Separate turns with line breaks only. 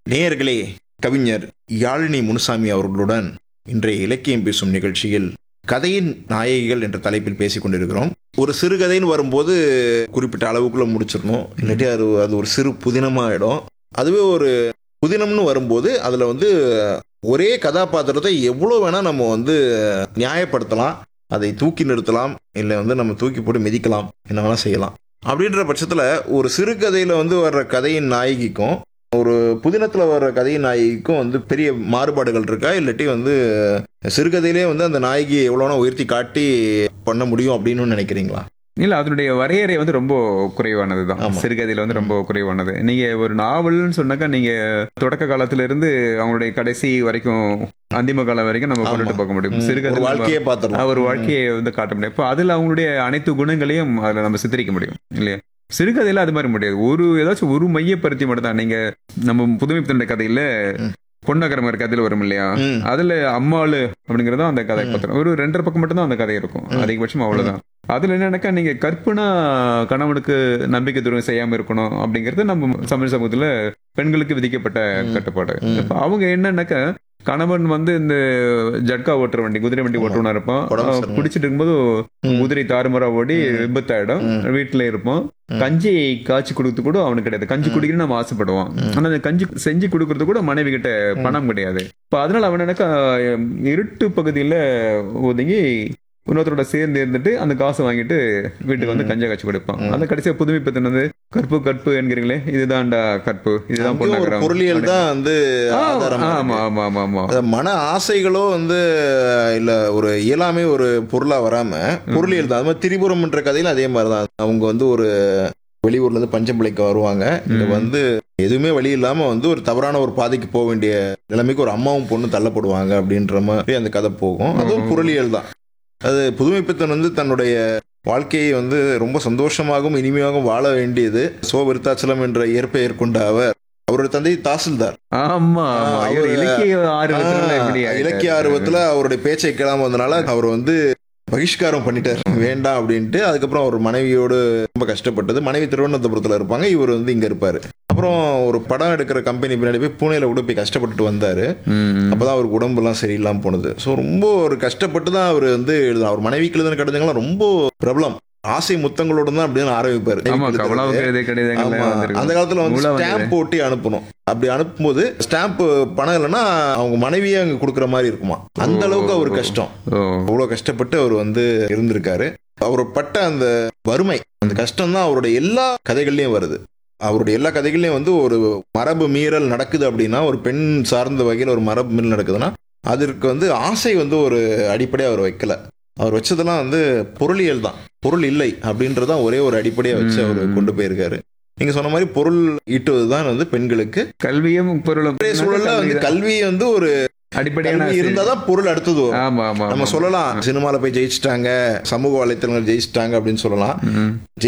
நேயர்களே கவிஞர் யாழினி முனுசாமி அவர்களுடன் இன்றைய இலக்கியம் பேசும் நிகழ்ச்சியில் கதையின் நாயகிகள் என்ற தலைப்பில் பேசிக் கொண்டிருக்கிறோம் ஒரு சிறுகதைன்னு வரும்போது குறிப்பிட்ட அளவுக்குள்ள முடிச்சிடணும் இல்லாட்டி அது அது ஒரு சிறு புதினமாயிடும் அதுவே ஒரு புதினம்னு வரும்போது அதில் வந்து ஒரே கதாபாத்திரத்தை எவ்வளோ வேணால் நம்ம வந்து நியாயப்படுத்தலாம் அதை தூக்கி நிறுத்தலாம் இல்லை வந்து நம்ம தூக்கி போட்டு மிதிக்கலாம் என்ன வேணால் செய்யலாம் அப்படின்ற பட்சத்தில் ஒரு சிறுகதையில் வந்து வர்ற கதையின் நாயகிக்கும் ஒரு புதினத்தில் வர்ற கதையின் நாயகிக்கும் வந்து பெரிய மாறுபாடுகள் இருக்கா இல்லாட்டி வந்து சிறுகதையிலே வந்து அந்த நாயகியை எவ்வளோனா உயர்த்தி காட்டி பண்ண முடியும் அப்படின்னு நினைக்கிறீங்களா
இல்ல அதனுடைய வரையறை வந்து ரொம்ப குறைவானது தான்
ஆமா.
சிறுகதையில வந்து ரொம்ப குறைவானது நீங்க ஒரு நாவல்னு சொன்னாக்கா நீங்க தொடக்க காலத்துல இருந்து அவங்களுடைய கடைசி வரைக்கும் அந்திம காலம் வரைக்கும் நம்ம
ஆமா.
கொண்டுட்டு போக முடியும்
ஒரு
சிறுகதை
வாழ்க்கையே பார்த்துடலாம்
ஒரு வாழ்க்கையை வந்து காட்ட முடியும் இப்போ அதுல அவங்களுடைய அனைத்து குணங்களையும் அதுல நம்ம சித்தரிக்க முடியும் இல்லையா சிறுகதையில அது மாதிரி முடியாது ஒரு ஏதாச்சும் ஒரு மையப்படுத்தி மட்டும் தான் நீங்க நம்ம புதுமை பித்தண்ட கதையில
ம்.
பொன்னகரமர் கதையில வரும் இல்லையா
ம்.
அதுல அம்மாளு அப்படிங்கறத அந்த கதை
ம்.
பத்திரம் ஒரு ரெண்டரை பக்கம் மட்டும் தான் அந்த கதை இருக்கும்
ம்.
அதிகபட்சம் அவ்வளவுதான் அதுல என்னன்னாக்கா நீங்க கற்பனா கணவனுக்கு நம்பிக்கை துரோகம் செய்யாம இருக்கணும் அப்படிங்கிறது நம்ம தமிழ் சமூகத்துல பெண்களுக்கு விதிக்கப்பட்ட
ம்.
கட்டுப்பாடு
ம்.
இப்ப அவங்க என்னன்னாக்கா கணவன் வந்து இந்த ஜட்கா ஓட்டுற வண்டி குதிரை வண்டி
ஆமா.
ஓட்டுவனா இருப்பான்
உடம்பு
அவன்
சரியில்லை.
குடிச்சிட்டு இருக்கும்போது
ம்.
குதிரை தாறுமாறா ஓடி
ம்.
விபத்தாயிடும்
ம்.
வீட்டுல இருப்போம்
ம்.
கஞ்சி காய்ச்சி கொடுத்து கூட அவனுக்கு கிடையாது கஞ்சி
ம்.
குடிக்கணும்னு நம்ம ஆசைப்படுவான்
ம்.
ஆனா அந்த கஞ்சி செஞ்சு கொடுக்கறது கூட மனைவி கிட்ட
ம்.
பணம் கிடையாது இப்ப அதனால அவன் என்னக்கா இருட்டு பகுதியில ஒதுங்கி இன்னொருத்தரோட சேர்ந்து இருந்துட்டு அந்த காசை வாங்கிட்டு வீட்டுக்கு வந்து
ம்.
கஞ்சா காய்ச்சி கொடுப்பான்
ம்.
அந்த கடைசியா புதுமை பத்தினது கற்பு கற்பு என்கிறீங்களே இதுதான்டா கற்பு இதுதான்
அங்கேயும் ஒரு
பொண்ணாகிறோம்
பொருளியல் தான் வந்து
ஆ,
ஆதாரமா
ஆமா
இருக்கு.
ஆமா ஆமா ஆமா
அது மன ஆசைகளோ வந்து இல்ல ஒரு இயலாமை ஒரு பொருளா வராம பொருளியல் தான் அது மாதிரி திரிபுரம்ன்ற கதையில அதே மாதிரி தான் அவங்க வந்து ஒரு வெளியூர்ல இருந்து பஞ்சம் பிழைக்க வருவாங்க இங்க
ம்.
வந்து எதுவுமே வழி இல்லாம வந்து ஒரு தவறான ஒரு பாதைக்கு போக வேண்டிய நிலைமைக்கு ஒரு அம்மாவும் பொண்ணு தள்ளப்படுவாங்க அப்படின்ற மாதிரி அந்த கதை போகும் அதுவும்
ம்.
பொருளியல் தான் அது புதுமைப்பித்தன் வந்து தன்னுடைய வாழ்க்கையை வந்து ரொம்ப சந்தோஷமாகவும் இனிமையாகவும் வாழ வேண்டியது சோ விருத்தாச்சலம் என்ற இயற்பெயர் கொண்ட அவர் அவருடைய தந்தை தாசில்தார்
ஆமா ஆமா
ஆ,
இவர்
அவரு-
இலக்கிய ஆர்வத்துல எப்படி
ஆ,
ஆயிட்டாரு?
இலக்கிய ஆர்வத்துல அவருடைய பேச்சை கேளாம வந்தனால அவர் வந்து பகிஷ்காரம் பண்ணிட்டார் வேண்டாம் அப்படின்ட்டு அதுக்கப்புறம் அவர் மனைவியோடு ரொம்ப கஷ்டப்பட்டது மனைவி திருவனந்தபுரத்துல இருப்பாங்க இவர் வந்து இங்க இருப்பாரு அப்புறம் ஒரு படம் எடுக்கிற கம்பெனி பின்னாடி போய் பூனேல கூட போய் கஷ்டப்பட்டுட்டு வந்தாரு
ம்.
அப்பதான் அவருக்கு உடம்புலாம் சரியில்லாம போனது ஸோ ரொம்ப ஒரு கஷ்டப்பட்டு தான் அவர் வந்து எழுதினார் அவர் மனைவிக்கு எழுதின கடிதங்கள்லாம் ரொம்ப பிரபலம் ஆசை முத்தங்களோட தான் அப்படின்னு ஆரம்பிப்பாரு
ஆமா
எழுதுறது.
கவலாவுக்கு எழுதிய கடிதங்கள்ல
ஆமா.
வந்திருக்கு.
அந்த காலத்துல வந்து
நூலா
ஸ்டாம்ப்
வந்தது.
போட்டு அனுப்பணும் அப்படி அனுப்பும்போது ஸ்டாம்ப் பணம் இல்லைன்னா அவங்க மனைவியே அங்க கொடுக்குற மாதிரி இருக்குமா அந்த அளவுக்கு அவர் கஷ்டம்
ஓ
அவ்வளவு கஷ்டப்பட்டு அவர் வந்து இருந்திருக்காரு அவர் பட்ட அந்த வறுமை அந்த கஷ்டம் தான் அவருடைய எல்லா கதைகள்லயும் வருது அவருடைய எல்லா கதைகள்லயும் வந்து ஒரு மரபு மீறல் நடக்குது அப்படின்னா ஒரு பெண் சார்ந்த வகையில் ஒரு மரபு மீறல் நடக்குதுன்னா அதற்கு வந்து ஆசை வந்து ஒரு அடிப்படையாக அவர் வைக்கல அவர் வச்சதெல்லாம் வந்து பொருளியல் தான் பொருள் இல்லை அப்படின்றதான் ஒரே ஒரு அடிப்படையாக வச்சு அவர்
ம்.
கொண்டு போயிருக்காரு நீங்க சொன்ன மாதிரி பொருள் ஈட்டுவது தான் வந்து பெண்களுக்கு
கல்வியும் பொருளும்
இன்றைய சூழல்ல வந்து கல்வி வந்து ஒரு
அடிப்படையான
கல்வி இருந்தாதான் பொருள் அடுத்தது வரும்
ஆமா ஆமா
நம்ம
ஆமா.
சொல்லலாம் சினிமால போய் ஜெயிச்சிட்டாங்க சமூக வலைத்தளங்கள் ஜெயிச்சிட்டாங்க அப்படின்னு சொல்லலாம்
ம்.